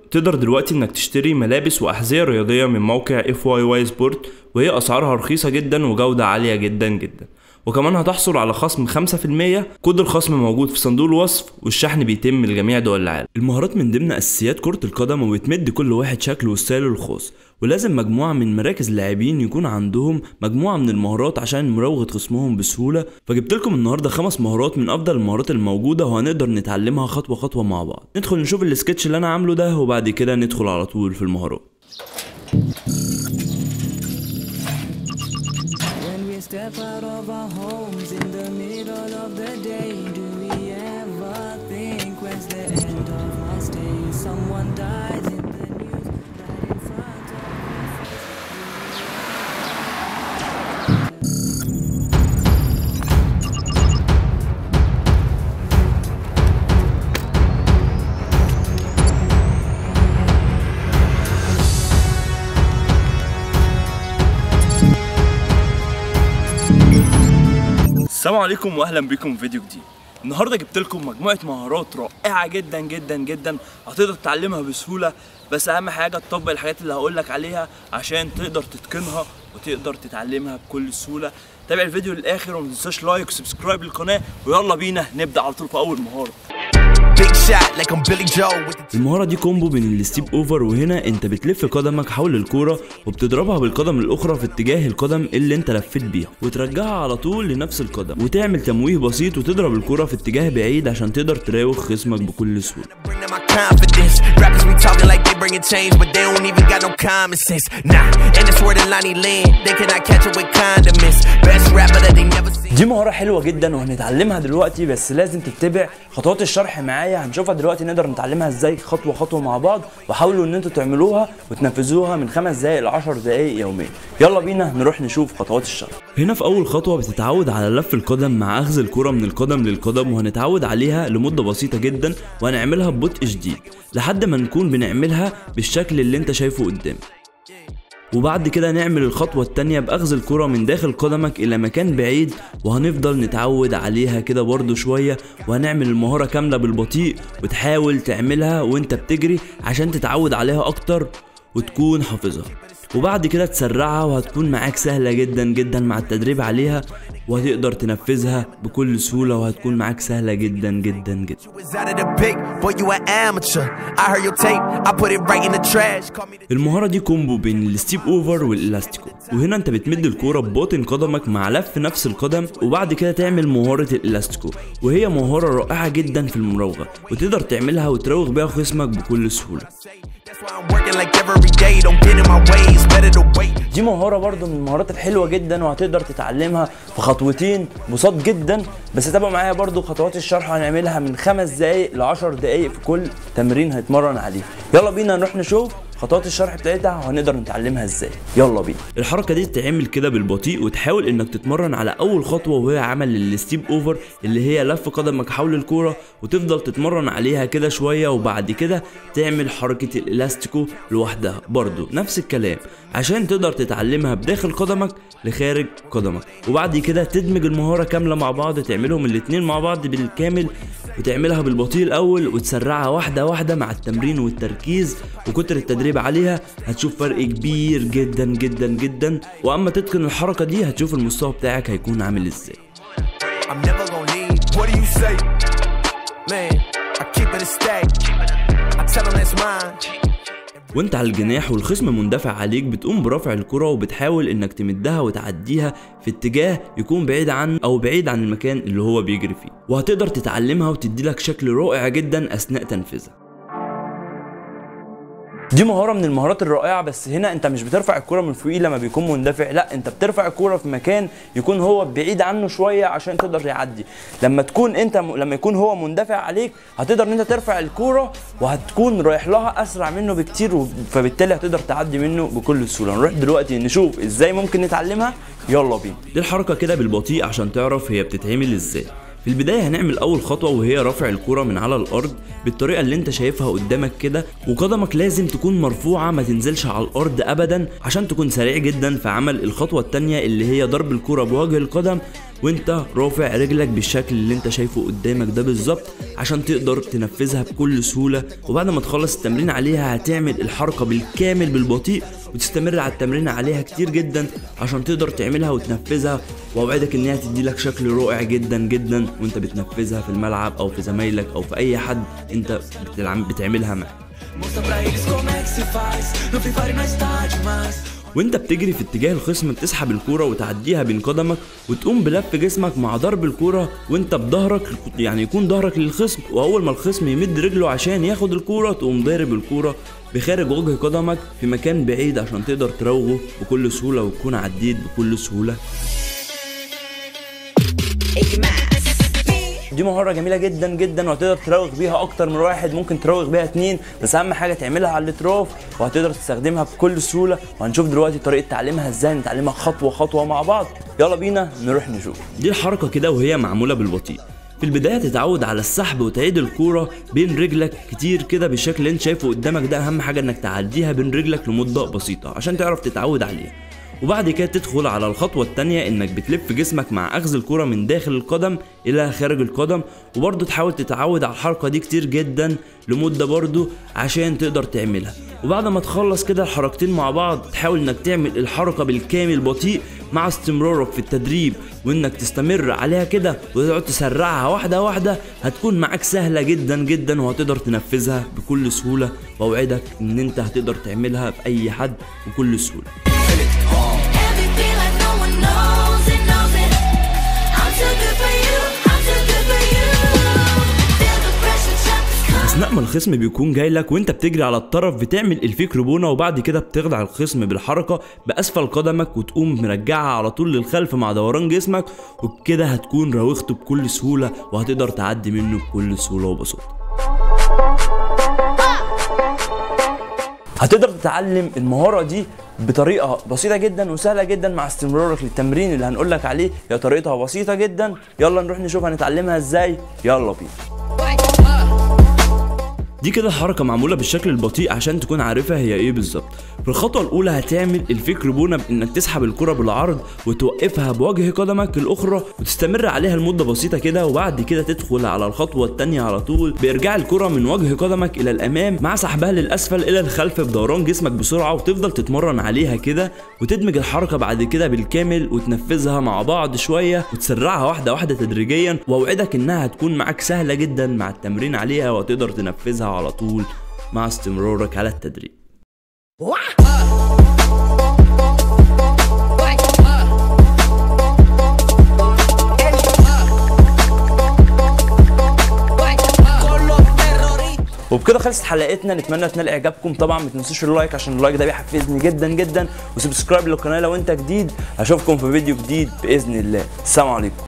تقدر دلوقتي انك تشتري ملابس واحذيه رياضيه من موقع اف واي واي سبورت وهي اسعارها رخيصه جدا وجوده عاليه جدا جدا وكمان هتحصل على خصم 5% كود الخصم موجود في صندوق الوصف والشحن بيتم لجميع دول العالم المهارات من ضمن اساسيات كرة القدم وبتمد كل واحد شكله وستايله الخاص ولازم مجموعة من مراكز اللاعبين يكون عندهم مجموعة من المهارات عشان مراوغة خصمهم بسهولة فجبت لكم النهاردة خمس مهارات من أفضل المهارات الموجودة وهنقدر نتعلمها خطوة خطوة مع بعض ندخل نشوف السكتش اللي أنا عامله ده وبعد كده ندخل على طول في المهارات When we step out of our homes in the middle of the day, do we ever think when's the end of our stay? Someone dies in the news right in front of our السلام عليكم واهلا بكم في فيديو جديد النهارده جبت لكم مجموعه مهارات رائعه جدا جدا جدا هتقدر تتعلمها بسهوله بس اهم حاجه تطبق الحاجات اللي هقول لك عليها عشان تقدر تتقنها وتقدر تتعلمها بكل سهوله تابع الفيديو للاخر وما تنساش لايك وسبسكرايب للقناه ويلا بينا نبدا على طول في اول مهاره Big shot like I'm Billy Joe with the المهارة دي كومبو بين الستيب اوفر وهنا انت بتلف قدمك حول الكورة وبتضربها بالقدم الاخرى في اتجاه القدم اللي انت لفيت بيها وترجعها على طول لنفس القدم وتعمل تمويه بسيط وتضرب الكورة في اتجاه بعيد عشان تقدر تراوغ خصمك بكل سهولة bring to my confidence. Rappers we talking like they bringing change, but they don't even got no common sense. Nah, and it's where the Lonnie land. They cannot catch it with condiments. Best rapper that they never seen. دي مهارة حلوة جدا وهنتعلمها دلوقتي بس لازم تتبع خطوات الشرح معايا هنشوفها دلوقتي نقدر نتعلمها ازاي خطوة خطوة مع بعض وحاولوا ان انتوا تعملوها وتنفذوها من خمس دقايق ل 10 دقايق يوميا يلا بينا نروح نشوف خطوات الشرح هنا في اول خطوة بتتعود على لف القدم مع اخذ الكرة من القدم للقدم وهنتعود عليها لمدة بسيطة جدا وهنعملها ببطء شديد لحد ما نكون بنعملها بالشكل اللي انت شايفه قدامك وبعد كده نعمل الخطوة التانية بأخذ الكرة من داخل قدمك إلى مكان بعيد وهنفضل نتعود عليها كده برضو شوية وهنعمل المهارة كاملة بالبطيء وتحاول تعملها وانت بتجري عشان تتعود عليها أكتر وتكون حافظها وبعد كده تسرعها وهتكون معاك سهلة جدا جدا مع التدريب عليها وهتقدر تنفذها بكل سهولة وهتكون معاك سهلة جدا جدا جدا Was out of the pick, boy, you an amateur. I heard your tape, I put it right in the trash. Call me the المهارة دي كومبو بين الستيب اوفر والالاستيكو وهنا انت بتمد الكورة بباطن قدمك مع لف نفس القدم وبعد كده تعمل مهارة الالاستيكو وهي مهارة رائعة جدا في المراوغة وتقدر تعملها وتراوغ بيها خصمك بكل سهولة That's why I'm working like every day. Don't get in my way, it's better to wait. دي مهارة برضو من المهارات الحلوة جدا وهتقدر تتعلمها في خطوتين بساط جدا بس تابعوا معايا برضو خطوات الشرح هنعملها من خمس دقايق ل 10 دقايق في كل تمرين هيتمرن عليه يلا بينا نروح نشوف خطوات الشرح بتاعتها وهنقدر نتعلمها ازاي يلا بينا الحركه دي تتعمل كده بالبطيء وتحاول انك تتمرن على اول خطوه وهي عمل الستيب اوفر اللي هي لف قدمك حول الكوره وتفضل تتمرن عليها كده شويه وبعد كده تعمل حركه الالاستيكو لوحدها برضو نفس الكلام عشان تقدر تتعلمها بداخل قدمك لخارج قدمك وبعد كده تدمج المهاره كامله مع بعض تعملهم الاتنين مع بعض بالكامل وتعملها بالبطيء الاول وتسرعها واحده واحده مع التمرين والتركيز وكتر التدريب عليها هتشوف فرق كبير جدا جدا جدا واما تتقن الحركه دي هتشوف المستوى بتاعك هيكون عامل ازاي I'm never gonna leave. What do you say? Man, I keep it a stack. I tell them that's mine. وانت على الجناح والخصم مندفع عليك بتقوم برفع الكرة وبتحاول انك تمدها وتعديها في اتجاه يكون بعيد عن او بعيد عن المكان اللي هو بيجري فيه وهتقدر تتعلمها وتدي لك شكل رائع جدا اثناء تنفيذها دي مهاره من المهارات الرائعه بس هنا انت مش بترفع الكوره من فوقيه لما بيكون مندفع لا انت بترفع الكوره في مكان يكون هو بعيد عنه شويه عشان تقدر يعدي لما تكون انت م... لما يكون هو مندفع عليك هتقدر ان انت ترفع الكوره وهتكون رايح لها اسرع منه بكتير و... فبالتالي هتقدر تعدي منه بكل سهوله نروح دلوقتي نشوف ازاي ممكن نتعلمها يلا بينا دي الحركه كده بالبطيء عشان تعرف هي بتتعمل ازاي في البداية هنعمل أول خطوة وهي رفع الكرة من على الأرض بالطريقة اللي أنت شايفها قدامك كده وقدمك لازم تكون مرفوعة ما تنزلش على الأرض أبدا عشان تكون سريع جدا في عمل الخطوة التانية اللي هي ضرب الكرة بوجه القدم وانت رافع رجلك بالشكل اللي انت شايفه قدامك ده بالظبط عشان تقدر تنفذها بكل سهولة وبعد ما تخلص التمرين عليها هتعمل الحركة بالكامل بالبطيء وتستمر على التمرين عليها كتير جدا عشان تقدر تعملها وتنفذها واوعدك ان هي تدي لك شكل رائع جدا جدا وانت بتنفذها في الملعب او في زمايلك او في اي حد انت بتلعب بتعملها معاه Mostra pra eles como é que se faz. No Free Fire nós tá demais. وانت بتجري في اتجاه الخصم بتسحب الكوره وتعديها بين قدمك وتقوم بلف جسمك مع ضرب الكوره وانت بظهرك يعني يكون ظهرك للخصم واول ما الخصم يمد رجله عشان ياخد الكوره تقوم ضارب الكوره بخارج وجه قدمك في مكان بعيد عشان تقدر تراوغه بكل سهوله وتكون عديت بكل سهوله دي مهارة جميلة جدا جدا وهتقدر تراوغ بيها أكتر من واحد ممكن تراوغ بيها اتنين بس أهم حاجة تعملها على الأطراف وهتقدر تستخدمها بكل سهولة وهنشوف دلوقتي طريقة تعليمها ازاي نتعلمها خطوة خطوة مع بعض يلا بينا نروح نشوف دي الحركة كده وهي معمولة بالبطيء في البداية تتعود على السحب وتعيد الكورة بين رجلك كتير كده بالشكل اللي انت شايفه قدامك ده أهم حاجة انك تعديها بين رجلك لمدة بسيطة عشان تعرف تتعود عليها وبعد كده تدخل على الخطوة التانية انك بتلف جسمك مع اخذ الكرة من داخل القدم الى خارج القدم وبرضه تحاول تتعود على الحركة دي كتير جدا لمدة برضه عشان تقدر تعملها وبعد ما تخلص كده الحركتين مع بعض تحاول انك تعمل الحركة بالكامل بطيء مع استمرارك في التدريب وانك تستمر عليها كده وتقعد تسرعها واحدة واحدة هتكون معاك سهلة جدا جدا وهتقدر تنفذها بكل سهولة واوعدك ان انت هتقدر تعملها بأي حد بكل سهولة Everything like no one knows it, knows it. I'm too good for you. I'm too good for you. Feel the pressure, jump is coming. اثناء ما الخصم بيكون جاي لك وانت بتجري على الطرف بتعمل الفيك ربونه وبعد كده بتخدع الخصم بالحركه باسفل قدمك وتقوم مرجعها على طول للخلف مع دوران جسمك وبكده هتكون راوغته بكل سهوله وهتقدر تعدي منه بكل سهوله وبساطه هتقدر تتعلم المهارة دي بطريقة بسيطة جدا وسهلة جدا مع استمرارك للتمرين اللي هنقول لك عليه هي طريقتها بسيطة جدا يلا نروح نشوف هنتعلمها ازاي يلا بينا دي كده حركة معمولة بالشكل البطيء عشان تكون عارفها هي ايه بالظبط في الخطوة الأولى هتعمل الفيك ربونة بإنك تسحب الكرة بالعرض وتوقفها بوجه قدمك الأخرى وتستمر عليها لمدة بسيطة كده وبعد كده تدخل على الخطوة التانية على طول بإرجاع الكرة من وجه قدمك إلى الأمام مع سحبها للأسفل إلى الخلف بدوران جسمك بسرعة وتفضل تتمرن عليها كده وتدمج الحركة بعد كده بالكامل وتنفذها مع بعض شوية وتسرعها واحدة واحدة تدريجيا وأوعدك إنها هتكون معاك سهلة جدا مع التمرين عليها وتقدر تنفذها على طول مع استمرارك على التدريب وبكده خلصت حلقتنا نتمنى تنال اعجابكم طبعا ما تنسوش اللايك عشان اللايك ده بيحفزني جدا جدا وسبسكرايب للقناه لو انت جديد اشوفكم في فيديو جديد باذن الله السلام عليكم